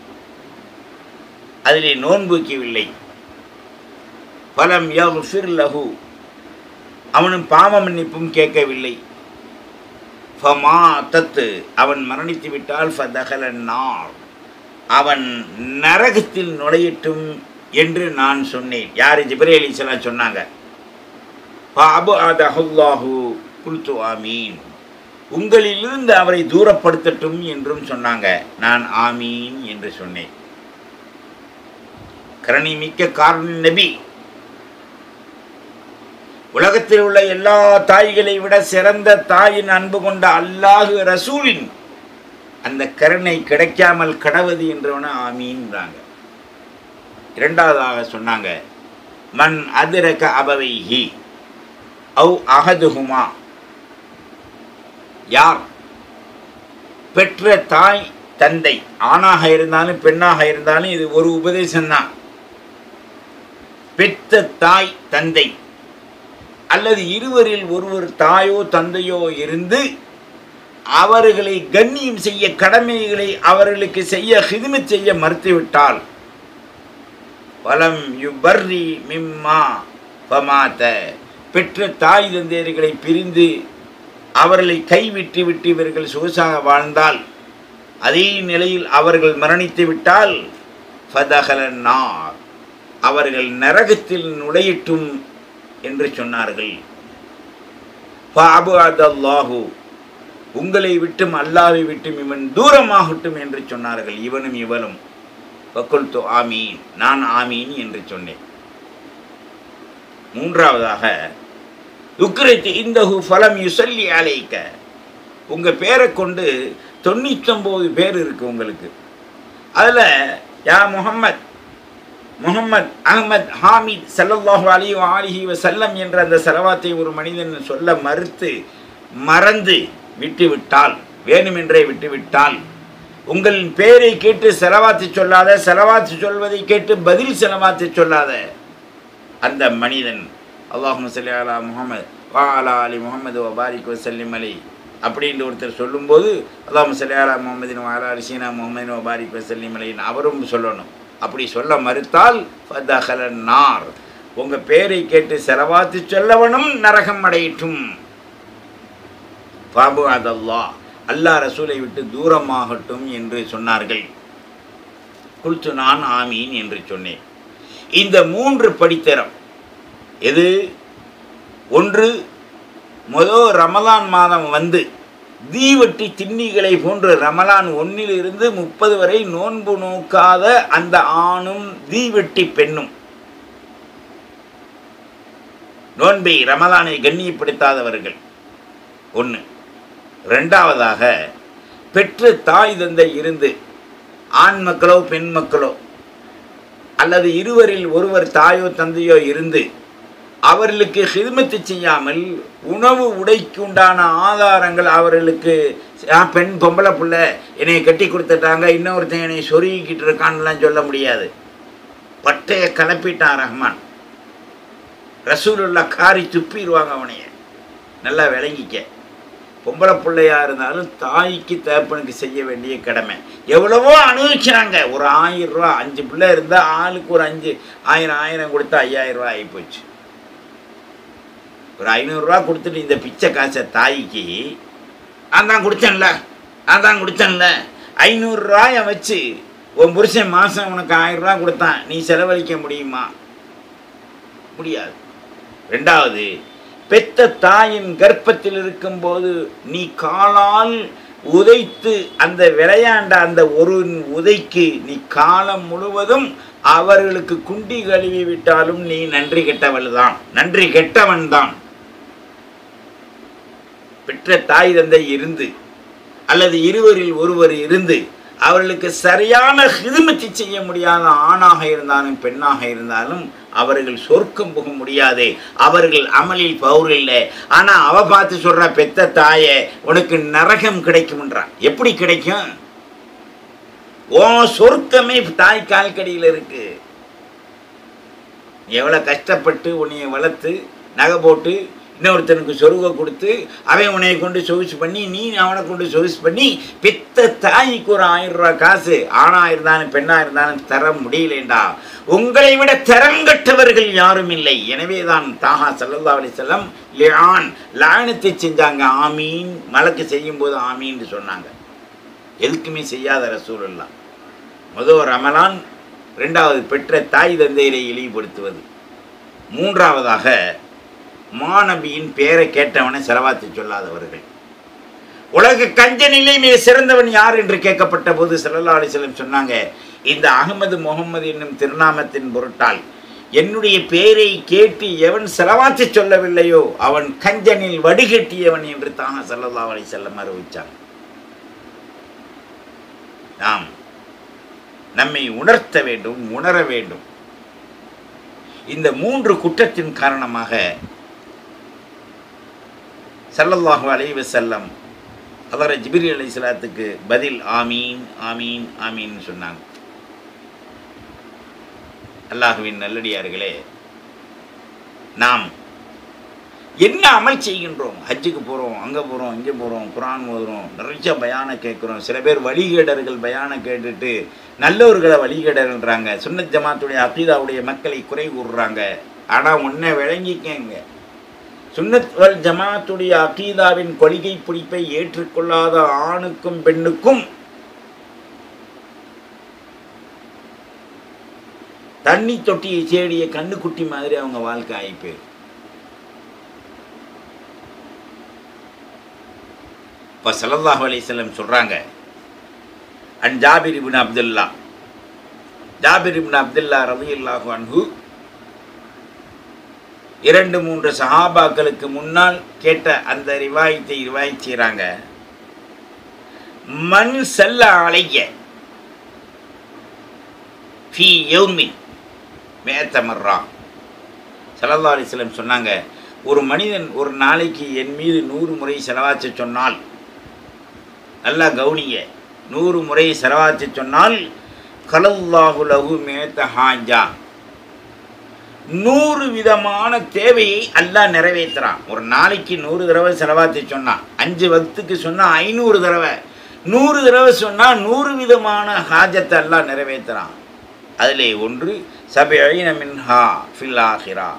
அதிலே நோன்பு வைக்கவில்லை பலம் யஃபிர் லஹு அவனும் பாவ மன்னிப்பும் கேட்கவில்லை ஃபமா தத்து அவன் மரணித்து விட்டால் ஃபதகல நார் அவன் நரகத்தில் நுழையட்டும் என்று நான் சொன்னேன் யார் ஜிப்ரே அலிசலாம் சொன்னாங்க பாபு அதஹுல்லாஹு குல்து ஆமீன் உங்களிலிருந்து அவரை தூரப்படுத்தட்டும் என்றும் சொன்னாங்க நான் ஆமீன் என்று சொன்னேன் கரணி மிக்க காரண நபி உலகத்தில் உள்ள எல்லா தாய்களை விட சிறந்த தாயின் அன்பு கொண்ட அல்லாஹு ரசூலின் அந்த கருணை கிடைக்காமல் கடவுது என்றவன ஆமீன்றாங்க இரண்டாவதாக சொன்னாங்க மண் அதிரக அபவைஹி அவு அகதுகுமா யார் பெற்ற தாய் தந்தை ஆணாக இருந்தாலும் பெண்ணாக இருந்தாலும் இது ஒரு உபதேசம்தான் பெற்ற தாய் தந்தை அல்லது இருவரில் ஒருவர் தாயோ தந்தையோ இருந்து அவர்களை கண்ணியம் செய்ய கடமைகளை அவர்களுக்கு செய்ய ஹிதுமத் செய்ய மறுத்துவிட்டால் வலம் யுபர்ரி மிம்மா பமாத்த பெற்ற தாய் தந்தையர்களை பிரிந்து அவர்களை கைவிட்டு விட்டு இவர்கள் சொகுசாக வாழ்ந்தால் அதே நிலையில் அவர்கள் மரணித்து விட்டால் ஃபதகலன் நார் அவர்கள் நரகத்தில் நுழையட்டும் என்று சொன்னார்கள் அல்லாஹு உங்களை விட்டும் அல்லாவை விட்டும் இவன் தூரமாகட்டும் என்று சொன்னார்கள் இவனும் இவனும் வக்குல்து ஆமீன் நான் ஆமீன் என்று சொன்னேன் மூன்றாவதாக உக்ரைத்து இந்தஹு ஃபலம் யுசல்லி அலைக்க உங்கள் பேரை கொண்டு தொண்ணூற்றொம்பது பேர் இருக்குது உங்களுக்கு அதில் யா முகம்மத் முகமது அகமத் ஹாமித் சல்லல்லாஹு அலி ஆலிஹி வசல்லம் என்ற அந்த செலவாத்தை ஒரு மனிதன் சொல்ல மறுத்து மறந்து விட்டுவிட்டால் வேணுமென்றே விட்டுவிட்டால் உங்களின் பெயரை கேட்டு செலவாத்து சொல்லாத செலவாத்து சொல்வதை கேட்டு பதில் செலவாத்து சொல்லாத அந்த மனிதன் அல்லாஹு சல்லி அலா முகமது வா அலா அலி முகமது வபாரிக் வசல்லிம் அலி அப்படின்னு ஒருத்தர் சொல்லும்போது அல்லாஹு சல்லி அலா முகமதின் வாலா அலிசீனா முகமதின் வபாரிக் வசல்லிம் அலின்னு அவரும் சொல்லணும் அப்படி சொல்ல மறுத்தால் ஃபதஹல நார் உங்கள் பேரை கேட்டு செலவாத்து சொல்லவனும் நரகம் அடையட்டும் பாபு அதல்லா அல்லாஹ் ரசூலை விட்டு தூரமாகட்டும் என்று சொன்னார்கள் குல்து நான் ஆமீன் என்று சொன்னேன் இந்த மூன்று படித்தரம் எது ஒன்று முதல் ரமலான் மாதம் வந்து தீவட்டி திண்ணிகளை போன்று ரமலான் ஒன்னிலிருந்து முப்பது வரை நோன்பு நோக்காத அந்த ஆணும் தீவெட்டி பெண்ணும் நோன்பை ரமலானை கண்ணியப்படுத்தாதவர்கள் ஒன்று ரெண்டாவதாக பெற்று தாய் தந்தை இருந்து ஆண் மக்களோ பெண் மக்களோ அல்லது இருவரில் ஒருவர் தாயோ தந்தையோ இருந்து அவர்களுக்கு ஹிதுமத்து செய்யாமல் உணவு உடைக்கு உண்டான ஆதாரங்கள் அவர்களுக்கு "ஆ, பெண் பொம்பளை பிள்ளை என்னை கட்டி கொடுத்துட்டாங்க இன்னொருத்தன் என்னை சொருகிக்கிட்டு இருக்கான்லாம் சொல்ல முடியாது பட்டைய கலப்பிட்டான் ரஹ்மான் ரசூலுல்லா காரி துப்பிடுவாங்க அவனைய நல்லா விளங்கிக்க பொம்பளை பிள்ளையா இருந்தாலும் தாய்க்கு தகப்பனுக்கு செய்ய வேண்டிய கடமை எவ்வளவோ அனுபவிச்சாங்க ஒரு ஆயிரம் ரூபா அஞ்சு பிள்ளை இருந்தால் ஆளுக்கு ஒரு அஞ்சு ஆயிரம் ஆயிரம் கொடுத்தா ஐயாயிரம் ரூபா ஆகிப்போச்சு ஒரு ஐநூறுரூவா கொடுத்துட்டு இந்த பிச்சை காசை தாய்க்கு நான் தான் கொடுத்தேன்ல நான் தான் கொடுத்தேன்ல ஐநூறுரூவாயை வச்சு உன் புருஷன் மாதம் உனக்கு ஆயிரம் ரூபா கொடுத்தான் நீ செலவழிக்க முடியுமா முடியாது ரெண்டாவது பெத்த தாயின் கர்ப்பத்தில் இருக்கும்போது நீ காலால் உதைத்து அந்த விளையாண்ட அந்த ஒரு உதைக்கு நீ காலம் முழுவதும் அவர்களுக்கு குண்டி கழுவி விட்டாலும் நீ நன்றி கெட்டவள் தான் நன்றி கெட்டவன் தான் பெற்ற தாய் தந்தை இருந்து அல்லது இருவரில் ஒருவர் இருந்து அவர்களுக்கு சரியான ஹிதுமத்தி செய்ய முடியாத ஆணாக இருந்தாலும் பெண்ணாக இருந்தாலும் அவர்கள் சொர்க்கம் போக முடியாது அவர்கள் அமலில் பவுர் இல்லை ஆனால் அவ பார்த்து சொல்ற பெத்த தாயே உனக்கு நரகம் கிடைக்கும்ன்றான் எப்படி கிடைக்கும் ஓ சொர்க்கமே தாய் கால்கடியில் இருக்கு எவ்வளோ கஷ்டப்பட்டு உன்னைய வளர்த்து நகை போட்டு இன்னொருத்தனுக்கு சொருக கொடுத்து அவன் உன்னை கொண்டு சொகுசு பண்ணி நீ அவனை கொண்டு சொகுசு பண்ணி பெத்த தாய்க்கு ஒரு ஆயிரம் ரூபாய் காசு ஆணா இருந்தாலும் பெண்ணா இருந்தாலும் தர முடியலேண்டா உங்களை விட தரங்கட்டவர்கள் யாரும் இல்லை எனவே தான் தாஹா சல்லல்லா அலி செல்லம் லியான் லாயனத்தை செஞ்சாங்க ஆமீன் மலக்கு செய்யும்போது ஆமீன்னு சொன்னாங்க எதுக்குமே செய்யாத ரசூலுல்லா முதல் ரமலான் ரெண்டாவது பெற்ற தாய் தந்தையரை இழிவுபடுத்துவது மூன்றாவதாக மாநபியின் பெயரை கேட்டவனை செலவாத்து சொல்லாதவர்கள் உலக கஞ்ச நிலைமையை சிறந்தவன் யார் என்று கேட்கப்பட்ட போது சல்லல்லா அலிஸ்லம் சொன்னாங்க இந்த அகமது முகமது என்னும் திருநாமத்தின் பொருட்டால் என்னுடைய பெயரை கேட்டு எவன் செலவாத்து சொல்லவில்லையோ அவன் கஞ்சனில் வடிகட்டியவன் என்று தாங்க சல்லல்லா அலிசல்லம் அறிவிச்சாங்க நாம் நம்மை உணர்த்த வேண்டும் உணர வேண்டும் இந்த மூன்று குற்றத்தின் காரணமாக சல்லல்லாஹு அலைஹி வஸல்லம் அதர ஜிபிரி அலைஹிஸ்ஸலாத்துக்கு பதில் ஆமீன் ஆமீன் ஆமீன் சொன்னாங்க அல்லாஹுவின் நல்லடியார்களே நாம் என்ன அமல் செய்கின்றோம் ஹஜ்ஜுக்கு போகிறோம் அங்கே போகிறோம் இங்கே போகிறோம் குரான் ஓதுறோம் நிறைய பயானை கேட்குறோம் சில பேர் வழிகேடர்கள் பயானை கேட்டுட்டு நல்லவர்களை வழிகேடர்ன்றாங்க சுன்னத் ஜமாத்துடைய அகீதாவுடைய மக்களை குறை கூறுறாங்க ஆனால் ஒன்றை விளங்கிக்கங்க சுன்னத் வல் ஜமாத்துடைய அகீதாவின் கொள்கை பிடிப்பை ஏற்றுக்கொள்ளாத ஆணுக்கும் பெண்ணுக்கும் தண்ணி தொட்டியை தேடிய கண்ணுக்குட்டி மாதிரி அவங்க வாழ்க்கை ஆகிப்போயிரு இப்போ சல்லல்லாஹு அலைஹிஸ்ஸல்லம் சொல்கிறாங்க அன் Jabir ibn Abdullah Jabir ibn Abdullah ரலியல்லாஹு அன்ஹு இரண்டு மூன்று சஹாபாக்களுக்கு முன்னால் கேட்ட அந்த ரிவாயத்தை ரிவாய் செய்கிறாங்க மண் செல்ல அலைய ஃபி யௌமின் மேத்தமர்ரா சல்லல்லா அலிஸ்லம் சொன்னாங்க ஒரு மனிதன் ஒரு நாளைக்கு என் மீது நூறு முறை செலவாச்சு சொன்னால் நல்லா கவுனிய நூறு முறை செலவாச்சு சொன்னால் கலல்லாஹு லஹு மேத்த ஹாஜா நூறு விதமான தேவையை அல்லாஹ் நிறைவேற்றுறான் ஒரு நாளைக்கு நூறு தடவை செலவாத்தி சொன்னான் அஞ்சு வக்துக்கு சொன்னால் ஐநூறு தடவை நூறு தடவை சொன்னால் நூறு விதமான ஹாஜத்தை எல்லாம் நிறைவேற்றுறான் அதிலே ஒன்று சபைன மின்ஹா ஃபில் ஆஹிரா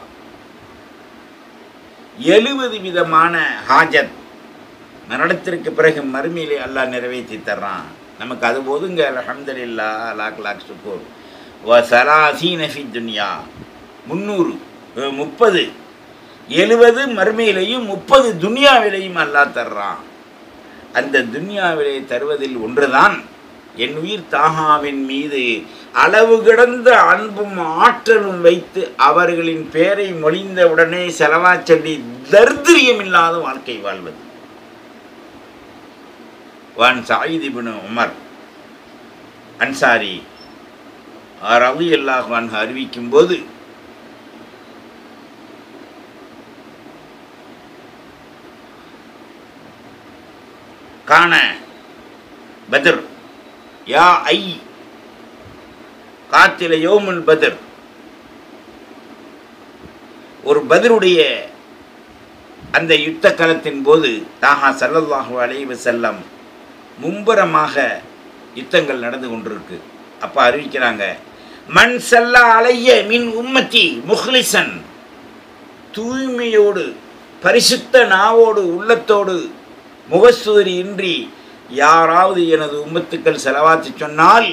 எழுபது விதமான ஹாஜத் மரணத்திற்கு பிறகு மறுமையிலே அல்லாஹ் நிறைவேற்றி தர்றான் நமக்கு அது போதுங்க அலமதுல்லா லாக் லாக் சுக்கூர் வ சலாசீன ஃபி துன்யா முந்நூறு அஹ், முப்பது எழுபது மறுமையிலையும் முப்பது துன்யாவிலையும் அல்லாஹ் தர்றான் அந்த துன்யாவிலே தருவதில் ஒன்றுதான் என் உயிர் தாகாவின் மீது அளவு கிடந்த அன்பும் ஆற்றலும் வைத்து அவர்களின் பெயரை மொழிந்த உடனே செலவா சொல்லி தர்திரியம் இல்லாத வாழ்க்கை வாழ்வது வான் சாயித் இப்னு உமர் அன்சாரி ரவி அல்லாஹான் அறிவிக்கும் போது காண பத்ர் யா ஐ காத்தில யோமுல் பத்ர் ஒரு பத்ருடைய அந்த யுத்த களத்தின் போது தாஹா சல்லல்லாஹு அலைஹி வஸல்லம் மும்பரமாக யுத்தங்கள் நடந்து கொண்டிருக்கு அப்போ அறிவிக்கிறாங்க மண் சல்லா அலைய மின் உம்மத்தி முஹ்லிசன் தூய்மையோடு பரிசுத்த நாவோடு உள்ளத்தோடு முகஸ்துரி இன்றி யாராவது எனது உம்மத்துக்கள் செலவாத்து சொன்னால்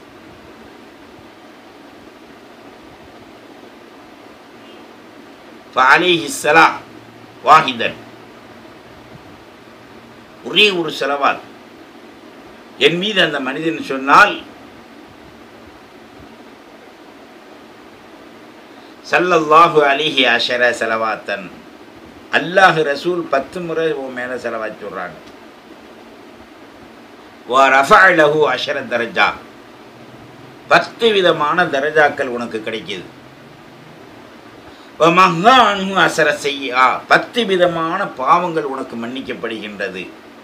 ஃபஅலைஹி ஸலா வாஹிதன் ஒரே ஒரு செலவால் என் மீது அந்த மனிதன் சொன்னால் சல்லல்லாஹு அலிஹி அஷர செலவாத்தன் அல்லாஹ் ரசூல் பத்து முறை உன் மேலே செலவாச்சு விட்றாங்க வா ரஃபலஹு அஷர தரஜா பத்து விதமான தரஜாக்கள் உனக்கு கிடைக்கிது மஹானு அசர செய்யா பத்து விதமான பாவங்கள் உனக்கு மன்னிக்கப்படுகின்றது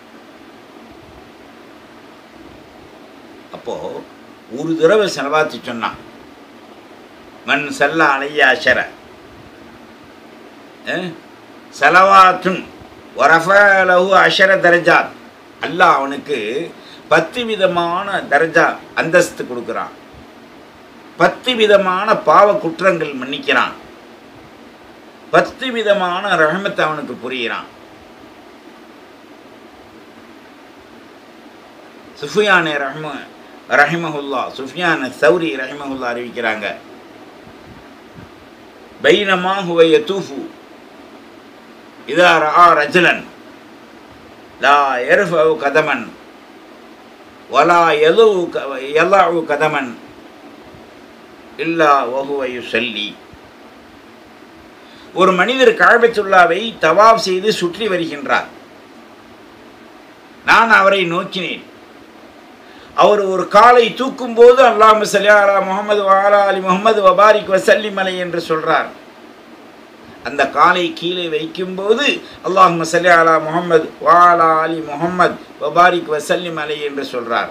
அப்போ ஒரு தடவை செலவாத்தி சொன்னான் மண் செல்ல அலைய அஷர செலவாத்துன் ஒரஃபலஹு அஷர தரஜாத் அல்லாஹ் அவனுக்கு பத்து விதமான தரஜா அந்தஸ்து கொடுக்குறான் பத்து விதமான பாவ குற்றங்கள் மன்னிக்கிறான் பத்து விதமான ரஹமத்தை அவனுக்கு புரிகிறான் சுஃபியானே ரஹ்ம ரஹிமஹுல்லா சுஃபியான சௌரி ரஹிமஹுல்லா அறிவிக்கிறாங்க பைனமா ஹுவ யதூஃபு இதா ரஆ ரஜுலன் லா யர்ஃபு கதமன் வலா யலு யலாஉ கதமன் இல்லா வஹுவ யுஸல்லி ஒரு மனிதர் காபத்துல்லாவை தவாப் செய்து சுற்றி வருகின்றார் நான் அவரை நோக்கினேன் அவர் ஒரு காலை தூக்கும் போது அல்லாஹ் சலியாரா முகமது வாலா அலி முகமது வபாரிக் வசல்லி மலை என்று சொல்றார் அந்த காலை கீழே வைக்கும்போது அல்லாஹ் சலியாலா முகமது வாலா அலி முகமது வபாரிக் வசல்லி மலை என்று சொல்றார்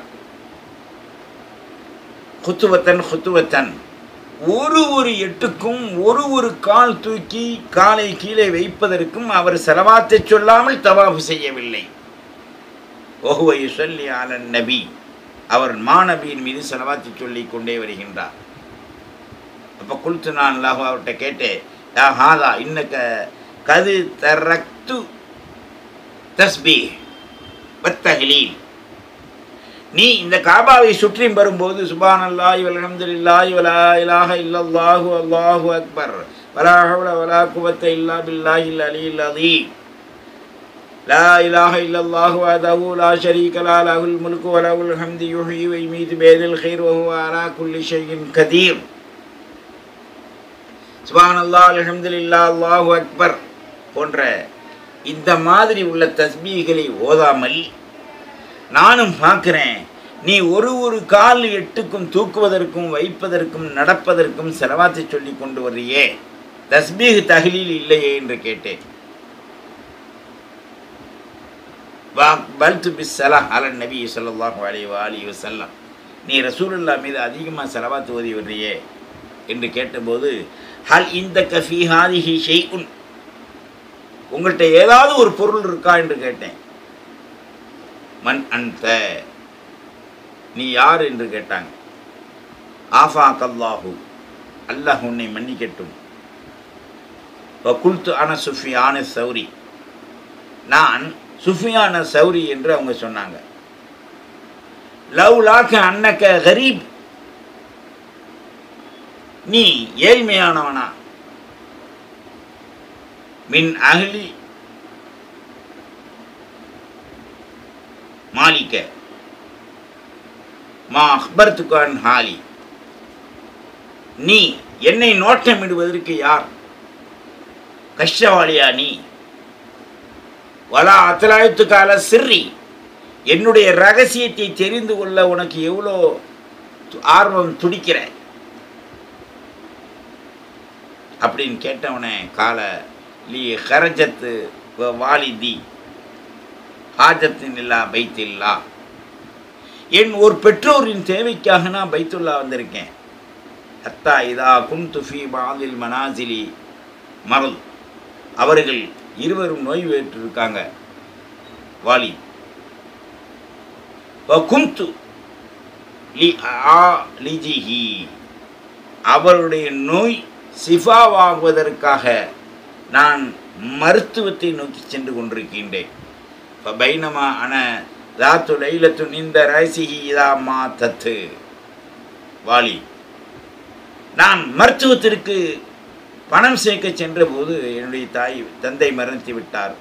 குத்துவத்தன் குத்துவத்தன் ஒரு ஒரு எட்டுக்கும் ஒரு ஒரு கால் தூக்கி காலை கீழே வைப்பதற்கும் அவர் செலவாத்தை சொல்லாமல் தவாஃபு செய்யவில்லை ஒஹுவை சொல்லி ஆலன் நபி அவர் மாநபியின் மீது செலவாத்தி சொல்லிக் கொண்டே வருகின்றார் அப்போ குல்த்து நான் அல்லாஹ் அவர்கிட்ட கேட்டேன் யா ஹாதா இன்னக்க கது தரக்து தஸ்பி வத்தஹலீல் நீ இந்த காபாவை சுற்றி வரும்போது சுபான் அல்லாஹ் அல்ஹம்துலில்லாஹி வலா இலாஹ இல்லல்லாஹு அல்லாஹு அக்பர் வலா ஹவ்ல வலா குவத்த இல்லா பில்லாஹில் அலியில் அதீம் லா இலாஹ இல்லல்லாஹு வஹ்தஹு லா ஷரீக லா லஹுல் முல்கு வ லஹுல் ஹம்து யுஹ்யி வ யுமீது பியதில் கைர் வ ஹுவ அலா குல்லி ஷைஇன் கதீர் சுபான் அல்லாஹ் அல்ஹம்துலில்லாஹ் அல்லாஹு அக்பர் போன்ற இந்த மாதிரி உள்ள தஸ்பீகளை ஓதாமல் நானும் பார்க்குறேன் நீ ஒரு ஒரு கால் எட்டுக்கும் தூக்குவதற்கும் வைப்பதற்கும் நடப்பதற்கும் செலவாத்தை சொல்லி கொண்டு வர்றியே தஸ்பீக் தகலில் இல்லையே என்று கேட்டேன் வா பல்து பிஸ் சலா அலன் நபி ஸல்லல்லாஹு அலைஹி வஆலிஹி வஸல்லம் நீ ரசூலுல்லாஹ் மீது அதிகமாக செலவாத்து ஓதி வர்றியே என்று கேட்டபோது ஹல் இந்த கஃபி ஹாதிஹி ஷெய்உன் உங்கள்கிட்ட ஏதாவது ஒரு பொருள் இருக்கா என்று கேட்டேன் மன் அன்த நீ யார் என்று கேட்டாங்க ஆஃபா கல்லாஹு அல்லாஹ் உன்னை மன்னிக்கட்டும் குல்து அன சுஃபியான சௌரி நான் சுஃபியான சௌரி என்று அவங்க சொன்னாங்க லவ் லாக்க அன்னக்க கரீப் நீ ஏழ்மையானவனா மின் அகலி மாலிக்க மா அக்பர்துகான் ஹாலி நீ என்னை நோட்டமிடுவதற்கு யார் கஷ்டவாளியா நீ வலா அத்தலாயத்து கால சிறி என்னுடைய ரகசியத்தை தெரிந்து கொள்ள உனக்கு எவ்வளோ து- ஆர்வம் துடிக்கிற அப்படின்னு கேட்டவனே கால லீ ஹரஜத்து வ வாலிதி ஹாஜத்தின் இல்லா பைத்தில்லா என் ஒரு பெற்றோரின் தேவைக்காக நான் பைத்துல்லா வந்திருக்கேன் அத்தா இதா குந்து ஃபி பாதில் மனாசிலி மரல் அவர்கள் இருவரும் நோய் பெற்றிருக்காங்க வாலி குந்து லி ஆ லிஜிஹி அவருடைய நோய் சிஃபாவாகுவதற்காக நான் மருத்துவத்தை நோக்கி சென்று கொண்டிருக்கின்றேன் இப்போ பைனமா அன தாத்து லைலத்து இந்த ரசிஹி இதா மா தத்து வாலி நான் மருத்துவத்திற்கு பணம் சேர்க்க சென்றபோது என்னுடைய தாய் தந்தை மரணித்து விட்டார்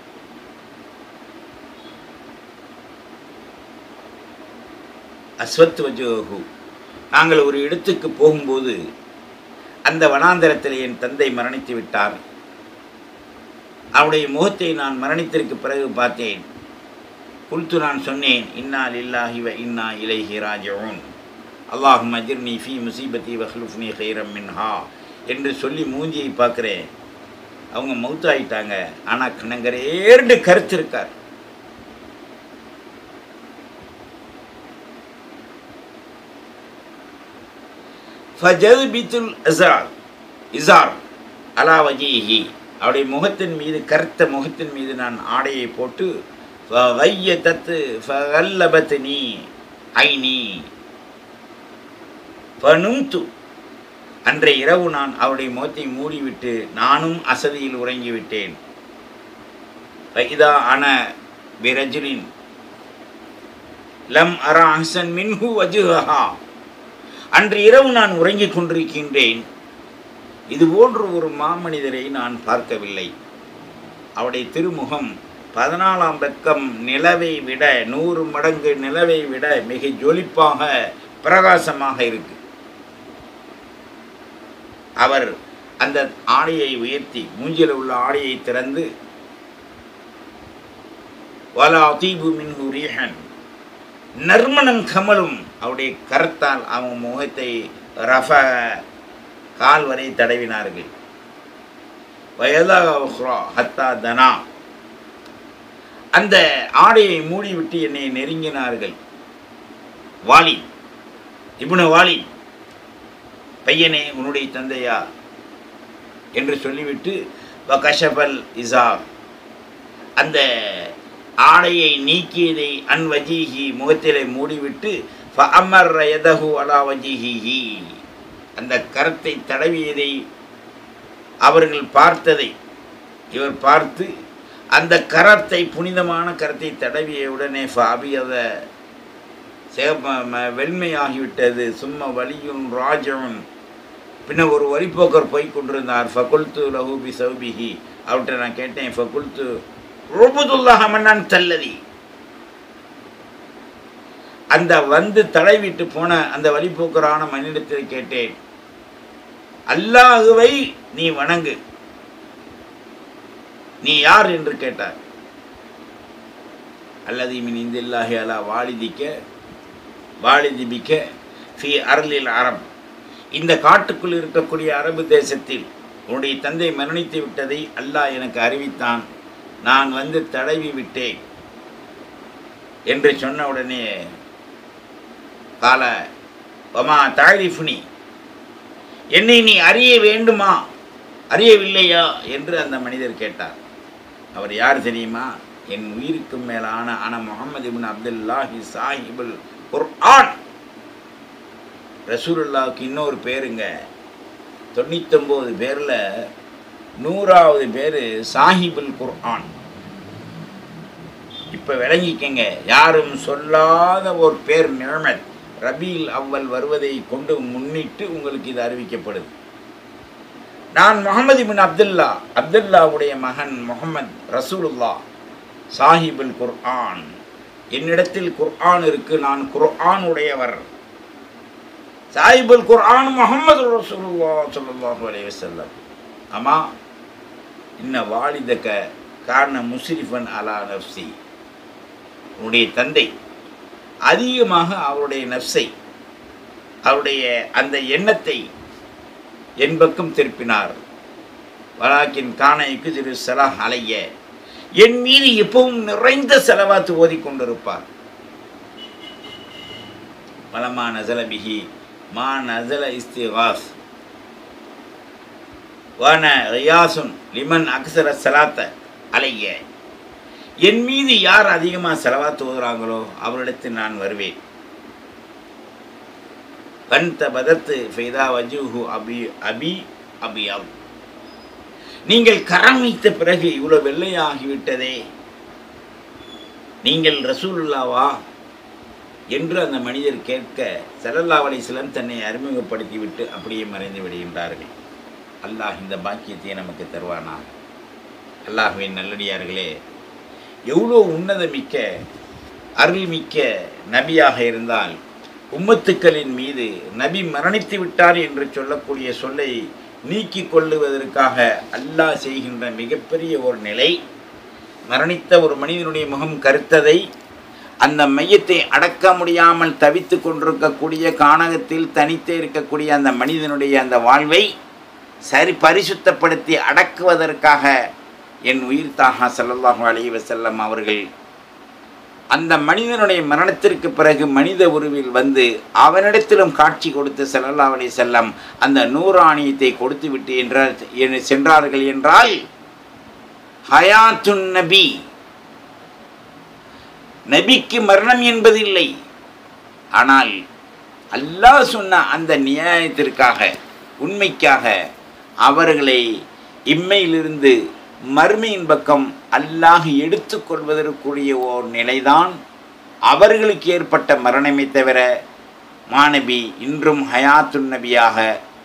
அஸ்வத் வஜோகு நாங்கள் ஒரு இடத்துக்கு போகும்போது அந்த வனாந்தரத்தில் என் தந்தை மரணித்து விட்டார் அவருடைய முகத்தை நான் மரணித்திற்கு பிறகு பார்த்தேன் குல்து நான் சொன்னேன் இன்னா லில்லாஹி வ இன்னா இலைஹி ராஜிஊன் அல்லாஹும் அஜிர்னி ஃபி முசீபத்தி வஹ்லுஃப்னி ஹைரம் மின்ஹா என்று சொல்லி மூஞ்சியை பார்க்குறேன் அவங்க மௌத்தாயிட்டாங்க ஆனால் கணங்கரேர்னு கருத்து இருக்கார் ஃபஜல்பித்துல் இசார் இசார் அலா வஜீஹி அவருடைய முகத்தின் மீது கருத்த முகத்தின் மீது நான் ஆடையை போட்டு வைய தத்து ஃபல்லபத்து நீ ஐனி பனும்து அன்றைய இரவு நான் அவருடைய முகத்தை மூடிவிட்டு நானும் அசதியில் உறங்கிவிட்டேன் வைதா அன பிரஜுலின் லம் அரா அஹ்சன் மின்ஹு வஜுஹா அன்று இரவு நான் உறங்கிக் கொண்டிருக்கின்றேன் இது போன்ற ஒரு மாமனிதரை நான் பார்க்கவில்லை அவருடைய திருமுகம் பதினாலாம் பக்கம் நிலவை விட நூறு மடங்கு நிலவை விட மிக ஜொலிப்பாக பிரகாசமாக இருக்கு அவர் அந்த ஆடையை உயர்த்தி மூஞ்சில் உள்ள ஆடையை திறந்து வலா தீபு மின்ஹு ரீஹன் நறுமணம் கமலும் அவருடைய கரத்தால் அவங்க முகத்தை ரஃப கால் வரை தடவினார்கள் வயதா ஹத்தா தனா அந்த ஆடையை மூடிவிட்டு என்னை நெருங்கினார்கள் வாலி இப்னு வாலி பையனே உன்னுடைய தந்தையா என்று சொல்லிவிட்டு வகஷபல் இசா அந்த ஆடையை நீக்கியதை அன்வஜீஹி முகத்திலே மூடிவிட்டு ஃபஅமர் யதஹு அலா வஜீஹிஹி அந்த கரத்தை தடவியதை அவர்கள் பார்த்ததை இவர் பார்த்து அந்த கரத்தை புனிதமான கரத்தை தடவிய உடனே ஃபாபியத சிகப்ப ம- வெண்மையாகிவிட்டது சும்மா வலியும் ராஜவன் பின்ன ஒரு வழிப்போக்கர் போய் கொண்டிருந்தார் ஃபகுல்து லஹூபி சௌபிஹி அவர்கிட்ட நான் கேட்டேன் ஃபகுல்து ருபுதுல்லாஹ் மன்னான் தல்லதி அந்த வந்து தடைவிட்டு போன அந்த வழிப்போக்கரான மனிதத்தில் கேட்டேன் அல்லாஹுவை நீ வணங்கு நீ யார் என்று கேட்டார் அல்லது மின் இந்தில்லாஹி அலா வாலிதிக்க வாலிதிபிக்க ஃபி அருளில் அறம் இந்த காட்டுக்குள் இருக்கக்கூடிய அரபு தேசத்தில் உன்னுடைய தந்தை மரணித்து விட்டதை அல்லாஹ் எனக்கு அறிவித்தான் நான் வந்து தடவி விட்டேன் என்று சொன்ன உடனே கால ஒமா தாரிஃப்னி என்னை நீ அறிய வேண்டுமா அறியவில்லையா என்று அந்த மனிதர் கேட்டார் அவர் யார் தெரியுமா என் உயிருக்கும் மேலான ஆன முகமது இபின் அப்துல்லாஹி சாஹிபுல் குர்ஆன் ரசூலுல்லாவுக்கு இன்னொரு பேருங்க தொண்ணூத்தொம்பது பேரில் நூறாவது பேர் சாஹிபுல் குர்ஆன் இப்போ விளங்கிக்கங்க யாரும் சொல்லாத ஒரு பேர் நிழமத் ரபீல் அவ்வல் வருவதை கொண்டு முன்னிட்டு உங்களுக்கு இது அறிவிக்கப்படுது நான் முகமது பின் அப்துல்லா அப்துல்லாவுடைய மகன் முகமது ரசூலுல்லா சாஹிபுல் குர்ஆன் என்னிடத்தில் குர்ஆன் இருக்கு நான் குர்ஆன் உடையவர் சாஹிபுல் குர்ஆன் முகமது ரசூலுல்லா ஸல்லல்லாஹு அலைஹி வஸல்லம் அம்மா இன்ன வாலிதக்க காரண முஸ்ரிஃபன் அலா நஃப்சி உன்னுடைய தந்தை அதிகமாக அவருடைய நஃப்ஸை அவருடைய அந்த எண்ணத்தை என் பக்கம் திருப்பினார் வலாக்கின் காணைக்கு திரு சலாஹ் அலைய என் மீது எப்பவும் நிறைந்த செலவாத்து ஓதிக்கொண்டிருப்பார் வலமா நசல பிஹி மா நசல இஸ்திகாஸ் வான ரியாசுன் லிமன் அக்சர சலாத்த அலைய என் மீது யார் அதிகமாக செலவாத்து ஓதுறாங்களோ அவரிடத்தில் நான் வருவேன் கண்த பதத்து ஃபைதா வஜூஹு அபி அபி அபியாம் நீங்கள் கரம் வைத்த பிறகு இவ்வளோ வெள்ளையாகிவிட்டதே நீங்கள் ரசூலுல்லாவா என்று அந்த மனிதர் கேட்க சல்லல்லா அலிஸ்லம் தன்னை அறிமுகப்படுத்திவிட்டு அப்படியே மறைந்து விடுகின்றார்கள் அல்லாஹ் இந்த பாக்கியத்தை நமக்கு தருவானா அல்லாஹுவின் நல்லடியார்களே எவ்வளோ உன்னதமிக்க அருள்மிக்க நபியாக இருந்தால் உம்மத்துக்களின் மீது நபி மரணித்து விட்டார் என்று சொல்லக்கூடிய சொல்லை நீக்கி கொள்ளுவதற்காக அல்லாஹ் செய்கின்ற மிகப்பெரிய ஒரு நிலை மரணித்த ஒரு மனிதனுடைய முகம் கருத்ததை அந்த மையத்தை அடக்க முடியாமல் தவித்து கொண்டிருக்கக்கூடிய கானகத்தில் தனித்தே இருக்கக்கூடிய அந்த மனிதனுடைய அந்த வாழ்வை சரி பரிசுத்தப்படுத்தி அடக்குவதற்காக என் உயிர் தாகா சல்லல்லாஹு அலைஹி வஸல்லம் அவர்கள் அந்த மனிதனுடைய மரணத்திற்கு பிறகு மனித உருவில் வந்து அவனிடத்திலும் காட்சி கொடுத்து சல்லல்லா அலி செல்லம் அந்த நூறாணியத்தை கொடுத்து விட்டு என்றால் என சென்றார்கள் என்றால் ஹயாத்துன் நபி நபிக்கு மரணம் என்பது இல்லை ஆனால் அல்லாஹ் சொன்ன அந்த நியாயத்திற்காக உண்மைக்காக அவர்களை இம்மையிலிருந்து மறுமையின் பக்கம் அல்லாஹ் எடுத்துக்கொள்வதற்குரிய ஓர் நிலைதான் அவர்களுக்கு ஏற்பட்ட மரணமே தவிர மாணவி இன்றும் ஹயாத்துன் நபியாக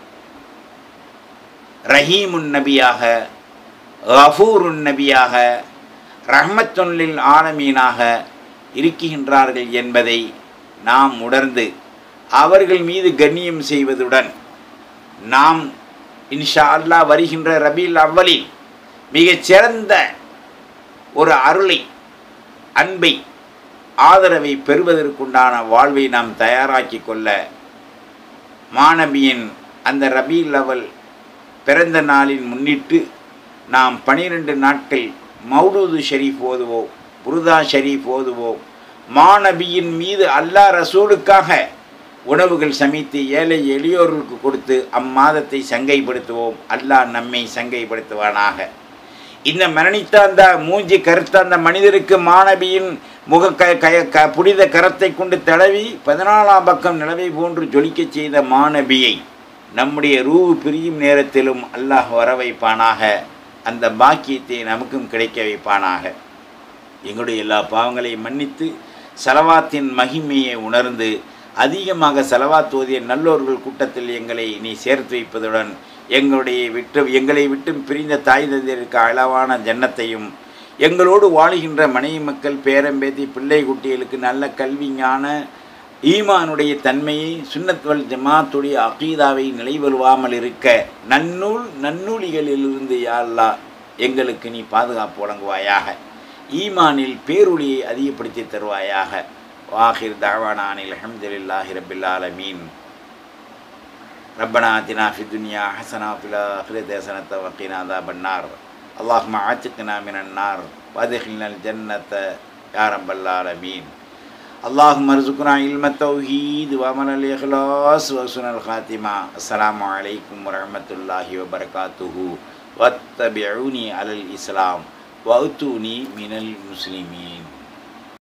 ரஹீமுன் நபியாக கஃபூருன் நபியாக ரஹ்மத்துல்லில் ஆலமீனாக இருக்கின்றார்கள் என்பதை நாம் உணர்ந்து அவர்கள் மீது கண்ணியம் செய்வதுடன் நாம் இன்ஷா அல்லாஹ் வருகின்ற ரபீல் அவ்வலில் மிகச் சிறந்த ஒரு அருளை அன்பை ஆதரவை பெறுவதற்குண்டான வாழ்வை நாம் தயாராக்கி கொள்ள மாணவியின் அந்த ரபீல் அவல் பிறந்த நாளின் முன்னிட்டு நாம் பனிரெண்டு நாட்கள் மௌலூது ஷரீஃப் ஓதுவோம் புருதா ஷரீஃப் ஓதுவோம் மாணவியின் மீது அல்லாஹ் ரசூலுக்காக உணவுகள் சமைத்து ஏழை எளியோர்களுக்கு கொடுத்து அம்மாதத்தை சங்கைப்படுத்துவோம் அல்லாஹ் நம்மை சங்கைப்படுத்துவானாக இந்த மரணித்த அந்த மூஞ்சி கருத்த அந்த மனிதருக்கு மாணவியின் முக க கய க புனித கரத்தை கொண்டு தடவி பதினாலாம் பக்கம் நிலவை போன்று ஜொலிக்கச் செய்த மாணவியை நம்முடைய ரூவு பிரியும் நேரத்திலும் அல்லாஹ் வர வைப்பானாக அந்த பாக்கியத்தை நமக்கும் கிடைக்க வைப்பானாக எங்களுடைய எல்லா பாவங்களையும் மன்னித்து செலவாத்தின் மகிமையை உணர்ந்து அதிகமாக செலவாத் ஓதிய நல்லோர்கள் கூட்டத்தில் எங்களை நீ சேர்த்து வைப்பதுடன் எங்களுடைய விட்டு எங்களை விட்டு பிரிந்த தாய் தந்தையருக்கு அளவான ஜன்னத்தையும் எங்களோடு வாழுகின்ற மனைவி மக்கள் பேரம்பேத்தி பிள்ளை குட்டிகளுக்கு நல்ல கல்வி ஞான ஈமானுடைய தன்மையை சுன்னத்வல் ஜமாத்துடைய அகீதாவை நிலைவருவாமல் இருக்க நன்னூல் நன்னூலிகளிலிருந்து யாழ்லா எங்களுக்கு நீ பாதுகாப்பு வழங்குவாயாக ஈமானில் பேரொழியை அதிகப்படுத்தி தருவாயாக வாஹிர் தாவானானில் அஹமதுல்லாஹி ரபில் ஆலமீன் ربنا آتنا في الدنيا حسنة وفي الآخرة حسنة وقنا عذاب النار اللهم عاتقنا من النار وادخلنا الجنة يا رب العالمين اللهم ارزقنا علم التوحيد وعمل الإخلاص وحسن الخاتمة السلام عليكم ورحمة الله وبركاته واتبعوني على الإسلام وأتوني من المسلمين